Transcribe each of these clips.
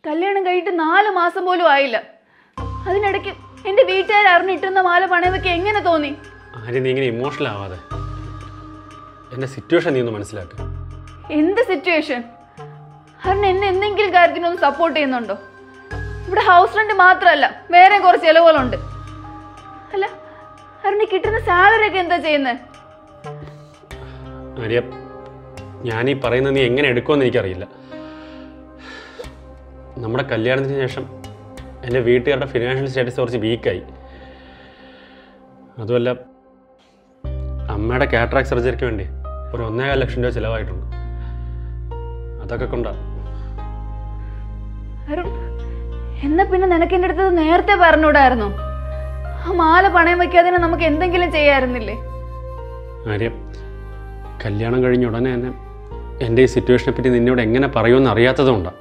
കല്യാണം കഴിഞ്ഞിട്ട് നാല് മാസം പോലും ആയില്ല അതിനിടയ്ക്ക് എൻ്റെ വീട്ടുകാർ അറിഞ്ഞിട്ടുന്ന മാല പണയം വെക്കാൻ എങ്ങനെ തോന്നി ആര്യ നീ ഇങ്ങനെ ഇമോഷണൽ ആവാതെ എൻ്റെ സിറ്റുവേഷൻ നീ ഒന്ന് മനസ്സിലാക്കുക എന്ത് സിറ്റുവേഷൻ അരുൺ എന്നെ എന്തെങ്കിലും കാര്യത്തിനൊന്ന് സപ്പോർട്ട് ചെയ്യുന്നുണ്ടോ ഇവിടെ ഹൗസ് റെന്റ് മാത്രമല്ല വേറെ കുറച്ച് ചിലവുകളുണ്ട് അല്ല അരുണ് കിട്ടുന്ന സാലറി ഒക്കെ എന്താ ചെയ്യുന്നത് ആര്യ ഞാനീ പറയുന്നത് നീ എങ്ങനെ എടുക്കുമെന്ന് എനിക്കറിയില്ല നമ്മുടെ കല്യാണത്തിന് ശേഷം എൻ്റെ വീട്ടുകാരുടെ ഫിനാൻഷ്യൽ സ്റ്റാറ്റസ് കുറച്ച് വീക്കായി അതുമല്ല അമ്മയുടെ കാറ്ററാക്ട് സർജറിക്ക് വേണ്ടി ഒരു ഒന്നേകാൽ ലക്ഷം രൂപ ചിലവായിട്ടുണ്ട് അതൊക്കെ കൊണ്ടാണ് അരുൺ എന്നാ പിന്നെ നിനക്ക് എൻ്റെ അടുത്തത് നേരത്തെ പറഞ്ഞൂടായിരുന്നോ ആ മാല പണയം വെക്കാതെ നമുക്ക് എന്തെങ്കിലും ചെയ്യായിരുന്നില്ലേ ആര്യ കല്യാണം കഴിഞ്ഞ ഉടനെ തന്നെ എൻ്റെ ഈ സിറ്റുവേഷനെ പറ്റി നിന്നോട് എങ്ങനെ പറയുമെന്ന് അറിയാത്തതുകൊണ്ടാണ്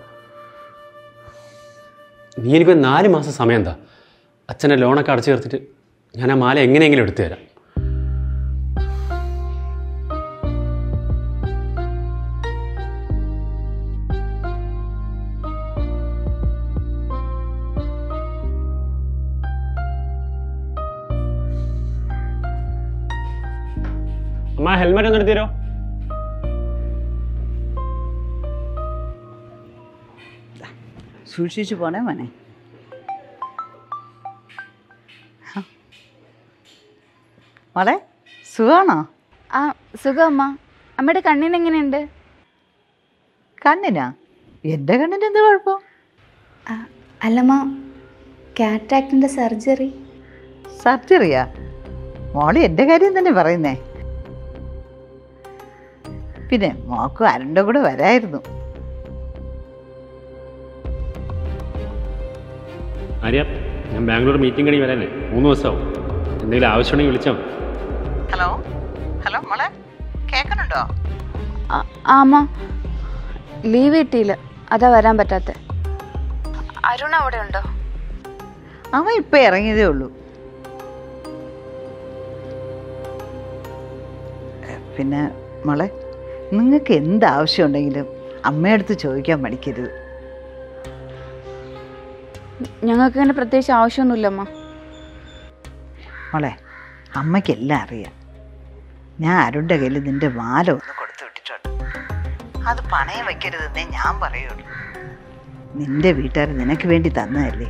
നീ എനിക്കൊരു നാല് മാസം സമയം എന്താ അച്ഛനെ ലോണൊക്കെ അടച്ചു ചേർത്തിട്ട് ഞാൻ ആ മാല എങ്ങനെയെങ്കിലും എടുത്തു തരാം അമ്മ ഹെൽമെറ്റ് ഒന്ന് എടുത്തരോ സൂക്ഷിച്ചു പോണേ മോനെ ഹ. മോളെ സുഖാണോ ആ സുഖം അമ്മ അമ്മയുടെ കണ്ണിന് എങ്ങനെയുണ്ട് കണ്ണിനാ എൻ്റെ കണ്ണിന് എന്ത് കുഴപ്പം അല്ലമ്മ കാറ്റാക്ടിൻ്റെ സർജറി സർജറിയാ മോള് എൻ്റെ കാര്യം തന്നെ പറയുന്നേ പിന്നെ മോക്ക് അരുണ്ട കൂടെ വരായിരുന്നു ആര്യ ഞാൻ ബാംഗ്ലൂർ മീറ്റിംഗ് കഴിഞ്ഞ് വരാനേ മൂന്ന് ദിവസമാവും എന്തെങ്കിലും ആവശ്യമുണ്ടെങ്കിൽ വിളിച്ചാൽ മതി ഹലോ ഹലോ മോളെ കേൾക്കുന്നുണ്ടോ ആ അമ്മ ലീവ് കിട്ടിയില്ല അതാ വരാൻ പറ്റാത്ത അരുൺ അവിടെ ഉണ്ടോ അവൻ ഇപ്പം ഇറങ്ങിയതേ ഉള്ളൂ ഏ, പിന്നെ മോളെ നിങ്ങൾക്ക് എന്ത് ആവശ്യമുണ്ടെങ്കിലും അമ്മയടുത്ത് ചോദിക്കാൻ മടിക്കരുത് ഞങ്ങൾക്ക് അങ്ങനെ പ്രത്യേകിച്ച് ആവശ്യമൊന്നുമില്ല അമ്മ മോളെ അമ്മയ്ക്കെല്ലാം അറിയാം ഞാൻ അരുണിൻ്റെ കയ്യിൽ നിന്റെ മാല ഒന്ന് കൊടുത്തു വിട്ടിട്ടുണ്ട് അത് പണയം വെക്കരുതെന്നേ ഞാൻ പറയുള്ളൂ നിന്റെ വീട്ടുകാർ നിനക്ക് വേണ്ടി തന്നതല്ലേ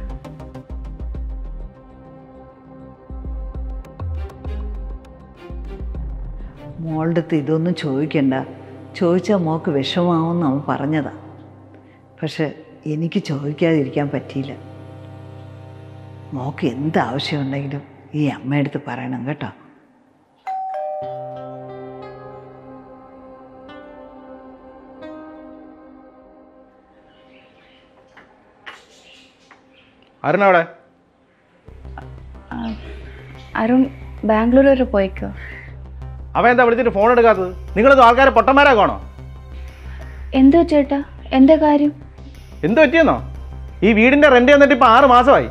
മോളുടെ അടുത്ത് ഇതൊന്നും ചോദിക്കണ്ട ചോദിച്ചാൽ മോക്ക് വിഷമാവുമെന്ന് അവൻ പറഞ്ഞതാ പക്ഷെ എനിക്ക് ചോദിക്കാതിരിക്കാൻ പറ്റിയില്ല മോക്ക് എന്ത് ആവശ്യമുണ്ടെങ്കിലും ഈ അമ്മയടുത്ത് പറയണം കേട്ടോ അരുൺ അവിടെ അരുൺ ബാംഗ്ലൂർ വരെ പോയിക്കോ അവൻ എന്താ വിളിച്ചിട്ട് ഫോൺ എടുക്കാത്തത് നിങ്ങളൊന്നും ആൾക്കാരെ പൊട്ടന്മാരാക്കണോ എന്തോ ചേട്ടാ എന്താ കാര്യം എന്ത് പറ്റിയെന്നോ ഈ വീടിന്റെ റെന്റ് വന്നിട്ട് ഇപ്പൊ ആറ് മാസമായി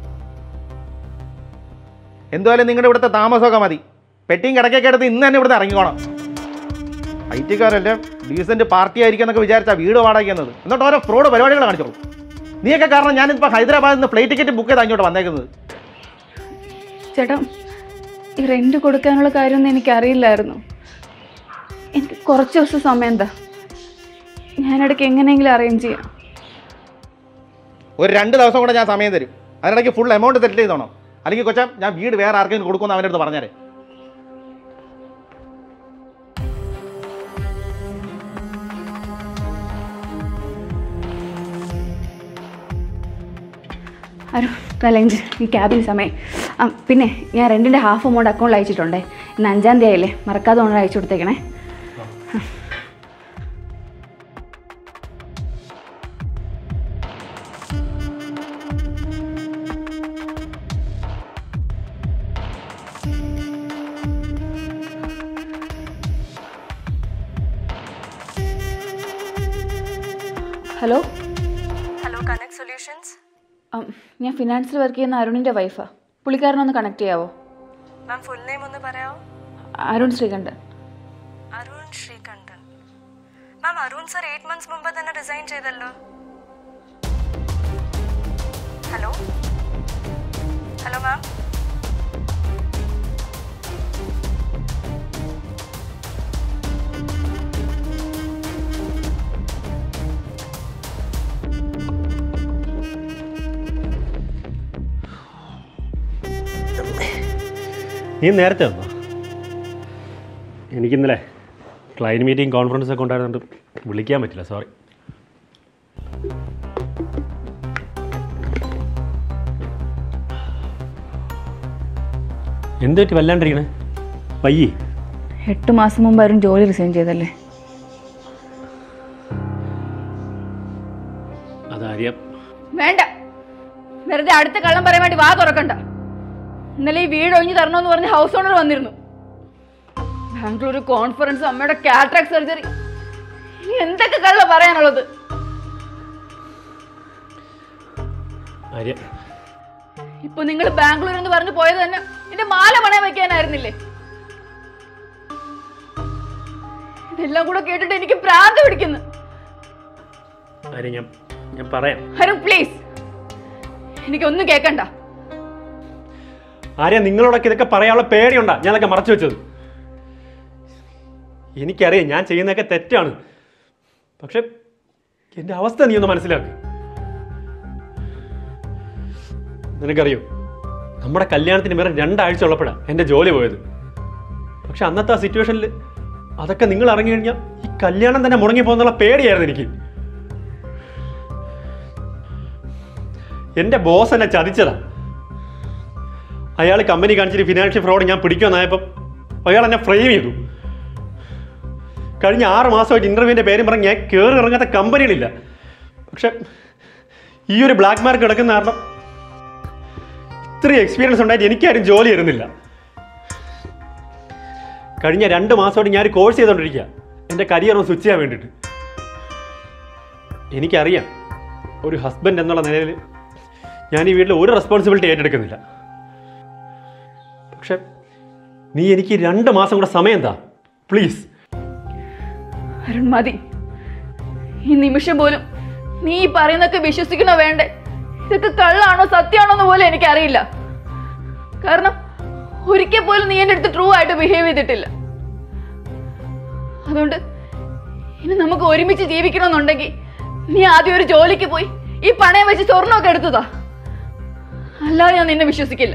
എന്തുവായാലും നിങ്ങളുടെ ഇവിടുത്തെ താമസമൊക്കെ മതി പെട്ടിയും കിടക്കൊക്കെ എടുത്ത് ഇന്ന് തന്നെ ഇവിടുന്ന് ഇറങ്ങിക്കോണം ഐ ടിക്കാരല്ലേ ഡീസന്റ് പാർട്ടി ആയിരിക്കും എന്നൊക്കെ വിചാരിച്ചാ വീട് വാടകയ്ക്കുന്നത് എന്നിട്ട് ഓരോ ഫ്രോഡ് പരിപാടികൾ കാണിച്ചോളൂ നീയൊക്കെ കാരണം ഞാനിപ്പോൾ ഹൈദരാബാദിൽ നിന്ന് ഫ്ലൈറ്റ് ടിക്കറ്റ് ബുക്ക് ചെയ്താൽ ഇങ്ങോട്ട് വന്നേക്കുന്നത് ചേട്ടാ ഈ റെന്റ് കൊടുക്കാനുള്ള കാര്യമൊന്നും എനിക്കറിയില്ലായിരുന്നു എനിക്ക് കുറച്ച് ദിവസം സമയം എന്താ ഞാനിടയ്ക്ക് എങ്ങനെയെങ്കിലും അറേഞ്ച് ചെയ്യാം ഒരു രണ്ട് ദിവസം കൂടെ ഞാൻ സമയം തരും അതിനിടയ്ക്ക് ഫുൾ എമൗണ്ട് സെറ്റിൽ ചെയ്തോണം അല്ലെങ്കിൽ കൊച്ചാം ഞാൻ വീട് വേറെ ആർക്കെങ്കിലും കൊടുക്കുമെന്ന് അവൻ്റെ അടുത്ത് പറഞ്ഞേരെ അരു തലഞ്ച് ഈ ക്യാബിന് സമയം ആ പിന്നെ ഞാൻ റെൻറ്റിൻ്റെ ഹാഫ് എമൗണ്ട് അക്കൗണ്ടിൽ അയച്ചിട്ടുണ്ടേ ഇന്ന് അഞ്ചാം തീയതി ആയില്ലേ മറക്കാതെ കൊണ്ട് അയച്ചു കൊടുത്തേക്കണേ ഹലോ ഹലോ കണക്ട് സൊല്യൂഷൻസ് ആ, ഞാൻ ഫിനാൻസിൽ വർക്ക് ചെയ്യുന്ന അരുണിൻ്റെ വൈഫാ പുള്ളിക്കാരനൊന്ന് കണക്ട് ചെയ്യാവോ മാം ഫുൾ നെയിം ഒന്ന് പറയാമോ Arun Sreekantan Arun Sreekantan ma'am Arun sir eight months മുമ്പ് തന്നെ റിസൈൻ ചെയ്തല്ലോ നീ നേരത്തെ വന്നോ എനിക്കിന്നലെ ക്ലൈൻറ്റ് മീറ്റിംഗ് കോൺഫറൻസ് ഒക്കെ ഉണ്ടായിരുന്നുകൊണ്ട് വിളിക്കാൻ പറ്റില്ല സോറി എന്ത് പറ്റി വല്ലാണ്ടിരിക്കണേ പയ്യേ എട്ട് മാസം മുമ്പായിരുന്നു ജോലി റിസൈൻ ചെയ്തല്ലേ അതറിയാം വേണ്ട വെറുതെ അടുത്ത കള്ളം പറയാൻ വേണ്ടി വാ തുറക്കണ്ട ഇന്നലെ ഈ വീട് ഒഴിഞ്ഞു തരണമെന്ന് പറഞ്ഞ് ഹൗസ് ഓണർ വന്നിരുന്നു ബാംഗ്ലൂർ കോൺഫറൻസ് അമ്മയുടെ കാട്രാക്ട് സർജറി ഇനി എന്തൊക്കെ കള്ള പറയാനുള്ളത് ആര്യ ഇപ്പൊ നിങ്ങൾ ബാംഗ്ലൂർ എന്ന് പറഞ്ഞു പോയത് തന്നെ എന്റെ മാല പണയം വെക്കാനായിരുന്നില്ലേ ഇതെല്ലാം കൂടെ കേട്ടിട്ട് എനിക്ക് ഭ്രാന്ത് പിടിക്കുന്നു ആര്യ ഞാൻ ഞാൻ പറയാം അരുൺ പ്ലീസ് എനിക്കൊന്നും കേക്കണ്ട ആര്യ നിങ്ങളോടൊക്കെ ഇതൊക്കെ പറയാനുള്ള പേടിയുണ്ടാ ഞാനതൊക്കെ മറച്ചു വെച്ചത് എനിക്കറിയാം ഞാൻ ചെയ്യുന്നതൊക്കെ തെറ്റാണ് പക്ഷെ എൻ്റെ അവസ്ഥ നീ ഒന്ന് മനസ്സിലാക്ക് നിനക്കറിയോ നമ്മുടെ കല്യാണത്തിന് വേറെ രണ്ടാഴ്ച ഉള്ളപ്പോഴാണ് എൻ്റെ ജോലി പോയത് പക്ഷെ അന്നത്തെ ആ സിറ്റുവേഷനിൽ അതൊക്കെ നിങ്ങൾ ഇറങ്ങി കഴിഞ്ഞാൽ ഈ കല്യാണം തന്നെ മുടങ്ങി പോകുന്നുള്ള പേടിയായിരുന്നു എനിക്ക് എൻ്റെ ബോസ് എന്നെ ചതിച്ചതാ അയാൾ കമ്പനി കാണിച്ചിട്ട് ഫിനാൻഷ്യൽ ഫ്രോഡ് ഞാൻ പിടിക്കുമെന്നായപ്പം അയാൾ എന്നെ ഫ്രെയിം ചെയ്തു കഴിഞ്ഞ ആറ് മാസമായിട്ട് ഇന്റർവ്യൂവിൻ്റെ പേരും പറഞ്ഞ് ഞാൻ കയറി ഇറങ്ങാത്ത കമ്പനികളില്ല പക്ഷെ ഈ ഒരു ബ്ലാക്ക് മാർക്ക് കിടക്കുന്ന കാരണം ഇത്രയും എക്സ്പീരിയൻസ് ഉണ്ടായിട്ട് എനിക്കാരും ജോലി തരുന്നില്ല കഴിഞ്ഞ രണ്ട് മാസമായിട്ട് ഞാൻ ഒരു കോഴ്സ് ചെയ്തുകൊണ്ടിരിക്കുക എൻ്റെ കരിയർ ഒന്ന് സ്വിച്ച് ചെയ്യാൻ വേണ്ടിയിട്ട് എനിക്കറിയാം ഒരു ഹസ്ബൻഡ് എന്നുള്ള നിലയിൽ ഞാൻ ഈ വീട്ടിൽ ഒരു റെസ്പോൺസിബിലിറ്റി ഏറ്റെടുക്കുന്നില്ല പക്ഷെ നീ എനിക്ക് രണ്ട് മാസം കൂടെ സമയം എന്താ പ്ലീസ് അരുൺ മതി ഈ നിമിഷം പോലും നീ ഈ പറയുന്നൊക്കെ വിശ്വസിക്കണോ വേണ്ടേ ഇതൊക്കെ കള്ളാണോ സത്യമാണോ എന്ന് പോലും എനിക്കറിയില്ല കാരണം ഒരിക്കൽ പോലും നീ എൻ്റെ അടുത്ത് ട്രൂ ആയിട്ട് ബിഹേവ് ചെയ്തിട്ടില്ല അതുകൊണ്ട് ഇനി നമുക്ക് ഒരുമിച്ച് ജീവിക്കണമെന്നുണ്ടെങ്കിൽ നീ ആദ്യം ഒരു ജോലിക്ക് പോയി ഈ പണയം വെച്ച് സ്വർണ്ണമൊക്കെ എടുത്തതാ അല്ലാതെ ഞാൻ നിന്നെ വിശ്വസിക്കില്ല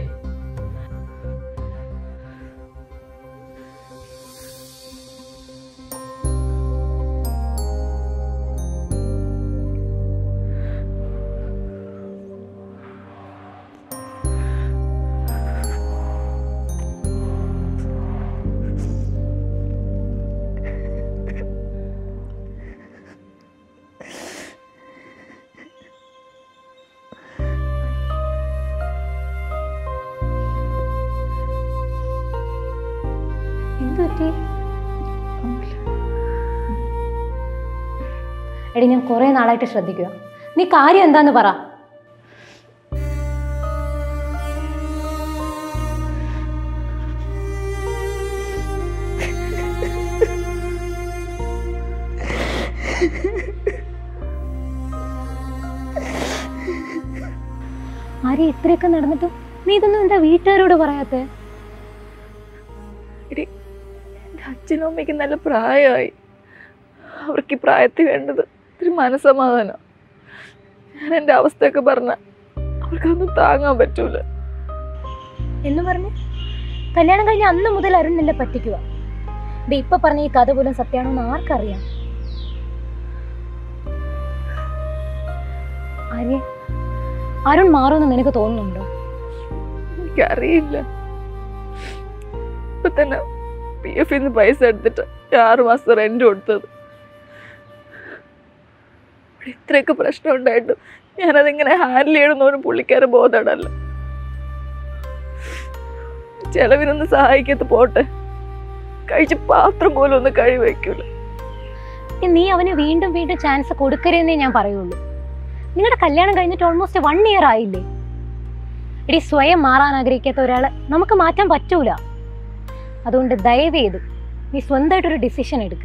എന്ത് പറ്റി എടി ഞാൻ കുറെ നാളായിട്ട് ശ്രദ്ധിക്കുക നീ കാര്യം എന്താന്ന് പറ ആരെ ഇത്രയൊക്കെ നടന്നിട്ടും നീ ഇതൊന്നും എന്താ വീട്ടുകാരോട് പറയാത്തേ എടി എൻ്റെ അച്ഛനും അമ്മയ്ക്ക് നല്ല പ്രായമായി അവർക്ക് ഈ പ്രായത്തിൽ വേണ്ടത് ഇത്തിരി മനസ്സമാധാനം ഞാൻ എൻ്റെ അവസ്ഥയൊക്കെ പറഞ്ഞ അവർക്കൊന്നും താങ്ങാൻ പറ്റൂല എന്ന് പറഞ്ഞു കല്യാണം കഴിഞ്ഞ അന്ന് മുതൽ അരുൺ നിന്നെ പറ്റിക്കുക ദേ ഇപ്പൊ പറഞ്ഞ ഈ കഥ പോലും സത്യമാണോ എന്ന് ആർക്കറിയാം ആര്യ അരുൺ മാറുമെന്ന് നിനക്ക് തോന്നുന്നുണ്ടോ എനിക്കറിയില്ല ഇപ്പൊ തന്നെ പി എഫിൽ നിന്ന് പൈസ എടുത്തിട്ട് ആറ് മാസം റെന്റ് കൊടുത്തത് ഇവിടെ ഇത്രയൊക്കെ പ്രശ്നം ഉണ്ടായിട്ടും ഞാനതിങ്ങനെ ഹാൻഡിൽ ചെയ്യണമെന്നൊരു പുള്ളിക്കാരെ ബോധമല്ല ചെലവിനൊന്നും സഹായിക്കത്ത് പോട്ടെ കഴിച്ച് പാത്രം പോലും ഒന്ന് കഴി വയ്ക്കൂല നീ അവന് വീണ്ടും വീണ്ടും ചാൻസ് കൊടുക്കരുതെന്നേ ഞാൻ പറയുള്ളൂ നിങ്ങളുടെ കല്യാണം കഴിഞ്ഞിട്ട് ഓൾമോസ്റ്റ് വൺ ഇയർ ആയില്ലേ എടി സ്വയം മാറാൻ ആഗ്രഹിക്കാത്ത ഒരാളെ നമുക്ക് മാറ്റാൻ പറ്റൂല അതുകൊണ്ട് ദയവ് ചെയ്ത് നീ സ്വന്തമായിട്ടൊരു ഡിസിഷൻ എടുക്ക്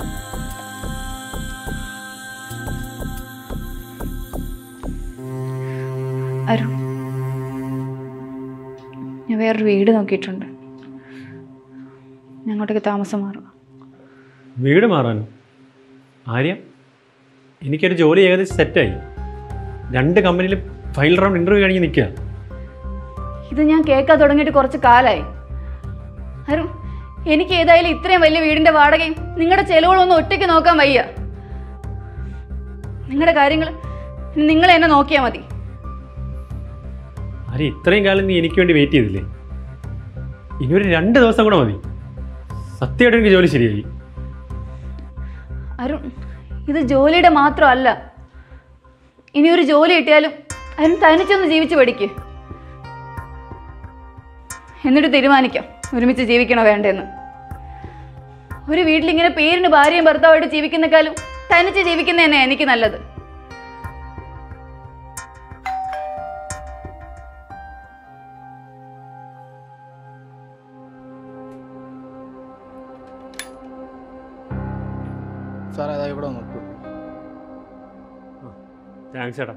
അരുൺ ഞാൻ വേറൊരു വീട് നോക്കിയിട്ടുണ്ട് ഞാൻ അങ്ങോട്ടേക്ക് താമസം മാറുക വീട് മാറാനോ ആര്യ എനിക്കൊരു ജോലി ഏകദേശം സെറ്റായി രണ്ട് കമ്പനിയിലും ഫൈനൽ റൗണ്ട് ഇൻ്റർവ്യൂ കഴിഞ്ഞ് നിൽക്കുക ഇത് ഞാൻ കേൾക്കാൻ തുടങ്ങിയിട്ട് കുറച്ച് കാലമായി അരുൺ എനിക്ക് ഏതായാലും ഇത്രയും വലിയ വീടിന്റെ വാടകയും നിങ്ങളുടെ ചെലവുകളൊന്നും ഒറ്റയ്ക്ക് നോക്കാൻ വയ്യ നിങ്ങളുടെ കാര്യങ്ങൾ നിങ്ങൾ എന്നെ നോക്കിയാൽ മതി ആര്യ ഇത്രയും കാലം നീ എനിക്ക് വേണ്ടി വെയിറ്റ് ചെയ്തില്ലേ ഇനി ഒരു രണ്ട് ദിവസം കൂടെ മതി സത്യമായിട്ട് എനിക്ക് ജോലി ശരിയായി അരുൺ ഇത് ജോലിയുടെ മാത്രമല്ല ഇനി ഒരു ജോലി കിട്ടിയാലും അരുൺ തനിച്ചൊന്ന് ജീവിച്ച് പഠിക്ക് എന്നിട്ട് തീരുമാനിക്കാം ഒരുമിച്ച് ജീവിക്കണോ വേണ്ടെന്ന് ഒരു വീട്ടിലിങ്ങനെ പേരിന് ഭാര്യയും ഭർത്താവായിട്ട് ജീവിക്കുന്നേക്കാളും തനിച്ച് ജീവിക്കുന്ന തന്നെ എനിക്ക് നല്ലത് സാറേ അതാ ഇവിടെ നോക്കൂ താങ്ക്സ് ചേട്ടാ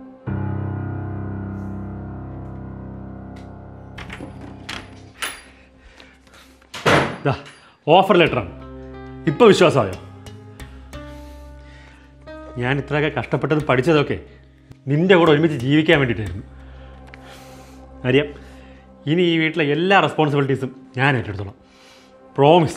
ഓഫർ ലെറ്ററാണ് ഇപ്പോൾ വിശ്വാസമായോ ഞാൻ ഇത്രയൊക്കെ കഷ്ടപ്പെട്ടത് പഠിച്ചതൊക്കെ നിൻ്റെ കൂടെ ഒരുമിച്ച് ജീവിക്കാൻ വേണ്ടിയിട്ടായിരുന്നു അറിയാം ഇനി ഈ വീട്ടിലെ എല്ലാ റെസ്പോൺസിബിലിറ്റീസും ഞാൻ ഏറ്റെടുത്തോളാം പ്രോമിസ്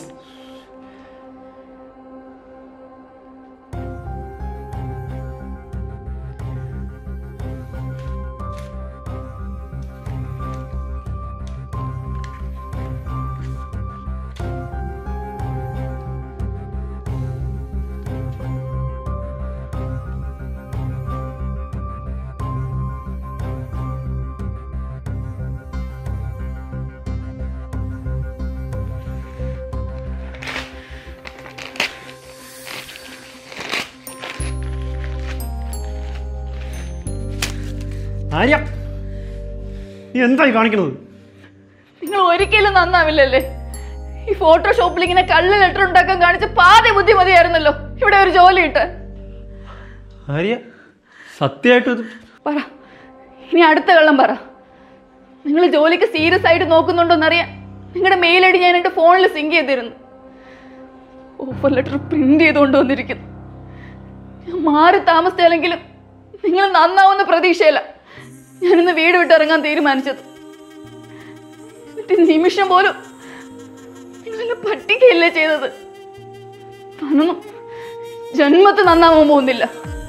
ആര്യ നീ എന്തായി കാണിക്കുന്നത് നിങ്ങൾ ഒരിക്കലും നന്നാവില്ലല്ലേ ഈ ഫോട്ടോഷോപ്പിൽ ഇങ്ങനെ കള്ള് ലെറ്റർ ഉണ്ടാക്കാൻ കാണിച്ച പാതി ബുദ്ധിമതിയായിരുന്നല്ലോ ഇവിടെ ഒരു ജോലി കിട്ടാൻ ആര്യ സത്യമായിട്ടും ഇത് പറ ഇനി അടുത്ത കള്ളം പറ നിങ്ങൾ ജോലിക്ക് സീരിയസ് ആയിട്ട് നോക്കുന്നുണ്ടോന്നറിയാൻ നിങ്ങളുടെ മെയിൽ ഐ ഡി ഞാൻ എൻ്റെ ഫോണിൽ സിങ്ക് ചെയ്തിരുന്നു ഓഫർ ലെറ്റർ പ്രിന്റ് ചെയ്തുകൊണ്ട് വന്നിരിക്കുന്നു ഞാൻ മാറി താമസിച്ചാലെങ്കിലും നിങ്ങൾ നന്നാവുന്ന പ്രതീക്ഷയില്ല ഞാനിന്ന് വീട് വിട്ടിറങ്ങാൻ തീരുമാനിച്ചത് എന്നിട്ട് നിമിഷം പോലും നിങ്ങളെന്നെ പറ്റിക്കയല്ലേ ചെയ്തത് താനൊന്നും ജന്മത്ത് നന്നാവാൻ പോകുന്നില്ല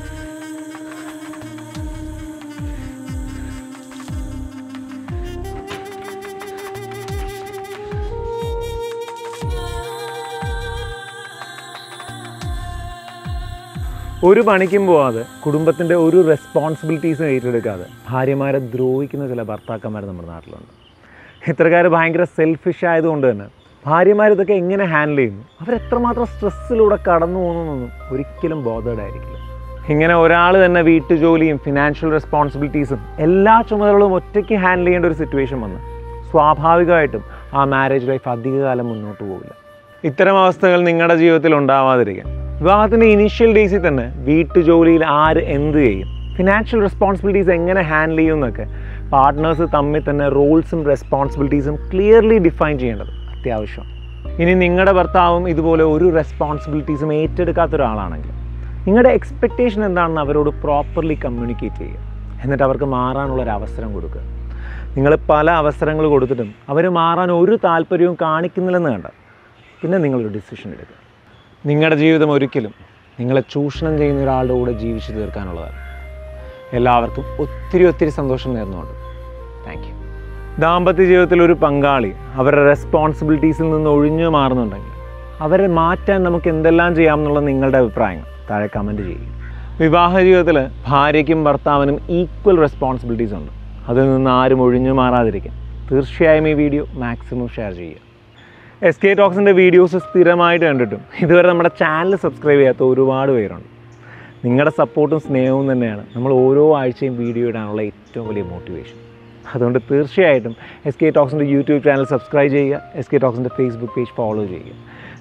ഒരു പണിക്കും പോവാതെ കുടുംബത്തിൻ്റെ ഒരു റെസ്പോൺസിബിലിറ്റീസും ഏറ്റെടുക്കാതെ ഭാര്യമാരെ ദ്രോഹിക്കുന്ന ചില ഭർത്താക്കന്മാർ നമ്മുടെ നാട്ടിലുണ്ട് ഇത്തരക്കാർ ഭയങ്കര സെൽഫിഷ് ആയതുകൊണ്ട് തന്നെ ഭാര്യമാർ ഇതൊക്കെ എങ്ങനെ ഹാൻഡിൽ ചെയ്യുന്നു അവരെത്രമാത്രം സ്ട്രെസ്സിലൂടെ കടന്നു പോകുന്നൊന്നും ഒരിക്കലും ബോധേഡ് ആയിരിക്കില്ല ഇങ്ങനെ ഒരാൾ തന്നെ വീട്ടുജോലിയും ഫിനാൻഷ്യൽ റെസ്പോൺസിബിലിറ്റീസും എല്ലാ ചുമതലകളും ഒറ്റയ്ക്ക് ഹാൻഡിൽ ചെയ്യേണ്ട ഒരു സിറ്റുവേഷൻ വന്ന് സ്വാഭാവികമായിട്ടും ആ മാരേജ് ലൈഫ് അധികകാലം മുന്നോട്ട് പോകില്ല ഇത്തരം അവസ്ഥകൾ നിങ്ങളുടെ ജീവിതത്തിൽ ഉണ്ടാവാതിരിക്കാൻ വിവാഹത്തിൻ്റെ ഇനീഷ്യൽ ഡേയ്സിൽ തന്നെ വീട്ടുജോലിയിൽ ആര് എന്ത് ചെയ്യും ഫിനാൻഷ്യൽ റെസ്പോൺസിബിലിറ്റീസ് എങ്ങനെ ഹാൻഡിൽ ചെയ്യും എന്നൊക്കെ പാർട്ട്നേഴ്സ് തമ്മിൽ തന്നെ റോൾസും റെസ്പോൺസിബിലിറ്റീസും ക്ലിയർലി ഡിഫൈൻ ചെയ്യേണ്ടത് അത്യാവശ്യം ഇനി നിങ്ങളുടെ ഭർത്താവും ഇതുപോലെ ഒരു റെസ്പോൺസിബിലിറ്റീസും ഏറ്റെടുക്കാത്ത ഒരാളാണെങ്കിൽ നിങ്ങളുടെ എക്സ്പെക്റ്റേഷൻ എന്താണെന്ന് അവരോട് പ്രോപ്പർലി കമ്മ്യൂണിക്കേറ്റ് ചെയ്യുക എന്നിട്ട് അവർക്ക് മാറാനുള്ള ഒരു അവസരം കൊടുക്കുക നിങ്ങൾ പല അവസരങ്ങൾ കൊടുത്തിട്ടും അവർ മാറാൻ ഒരു താല്പര്യവും കാണിക്കുന്നില്ലെന്ന് കണ്ട പിന്നെ നിങ്ങളൊരു ഡിസിഷൻ എടുക്കുക നിങ്ങളുടെ ജീവിതം ഒരിക്കലും നിങ്ങളെ ചൂഷണം ചെയ്യുന്ന ഒരാളുടെ കൂടെ ജീവിച്ചു തീർക്കാനുള്ളതാണ് എല്ലാവർക്കും ഒത്തിരി ഒത്തിരി സന്തോഷം നേർന്നുകൊണ്ട് താങ്ക് യു ദാമ്പത്യ ജീവിതത്തിൽ ഒരു പങ്കാളി അവരുടെ റെസ്പോൺസിബിലിറ്റീസിൽ നിന്ന് ഒഴിഞ്ഞു മാറുന്നുണ്ടെങ്കിൽ അവരെ മാറ്റാൻ നമുക്ക് എന്തെല്ലാം ചെയ്യാമെന്നുള്ള നിങ്ങളുടെ അഭിപ്രായങ്ങൾ താഴെ കമൻറ്റ് ചെയ്യുക വിവാഹ ജീവിതത്തിൽ ഭാര്യയ്ക്കും ഭർത്താവിനും ഈക്വൽ റെസ്പോൺസിബിലിറ്റീസ് ഉണ്ട് അതിൽ നിന്ന് ആരും ഒഴിഞ്ഞു മാറാതിരിക്കാൻ തീർച്ചയായും ഈ വീഡിയോ മാക്സിമം ഷെയർ ചെയ്യുക എസ് കെ ടോക്സിൻ്റെ വീഡിയോസ് സ്ഥിരമായിട്ട് കണ്ടിട്ടും ഇതുവരെ നമ്മുടെ ചാനൽ സബ്സ്ക്രൈബ് ചെയ്യാത്ത ഒരുപാട് പേരുണ്ട് നിങ്ങളുടെ സപ്പോർട്ടും സ്നേഹവും തന്നെയാണ് നമ്മൾ ഓരോ ആഴ്ചയും വീഡിയോ ഇടാനുള്ള ഏറ്റവും വലിയ മോട്ടിവേഷൻ അതുകൊണ്ട് തീർച്ചയായിട്ടും എസ് കെ ടോക്സിൻ്റെ യൂട്യൂബ് ചാനൽ സബ്സ്ക്രൈബ് ചെയ്യുക എസ് കെ ടോക്സിൻ്റെ ഫേസ്ബുക്ക് പേജ് ഫോളോ ചെയ്യുക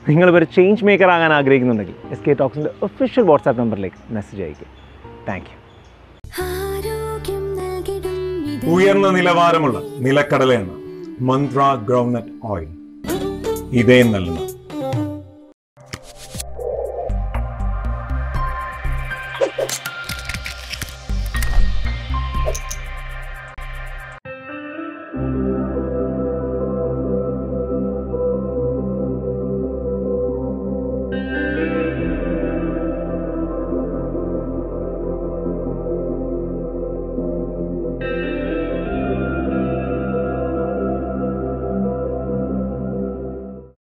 നിങ്ങളിപ്പോൾ ഒരു ചേഞ്ച് മേക്കർ ആകാൻ ആഗ്രഹിക്കുന്നുണ്ടെങ്കിൽ എസ് കെ ടോക്സിൻ്റെ ഒഫീഷ്യൽ വാട്സാപ്പ് നമ്പറിലേക്ക് മെസ്സേജ് അയക്കുക താങ്ക് യു ഉയർന്ന നിലവാരമുള്ള നിലക്കടല എണ്ണ മന്ത്ര ഗ്രൗണ്ട്നട്ട് ഓയിൽ ഇതേ നൽകുന്ന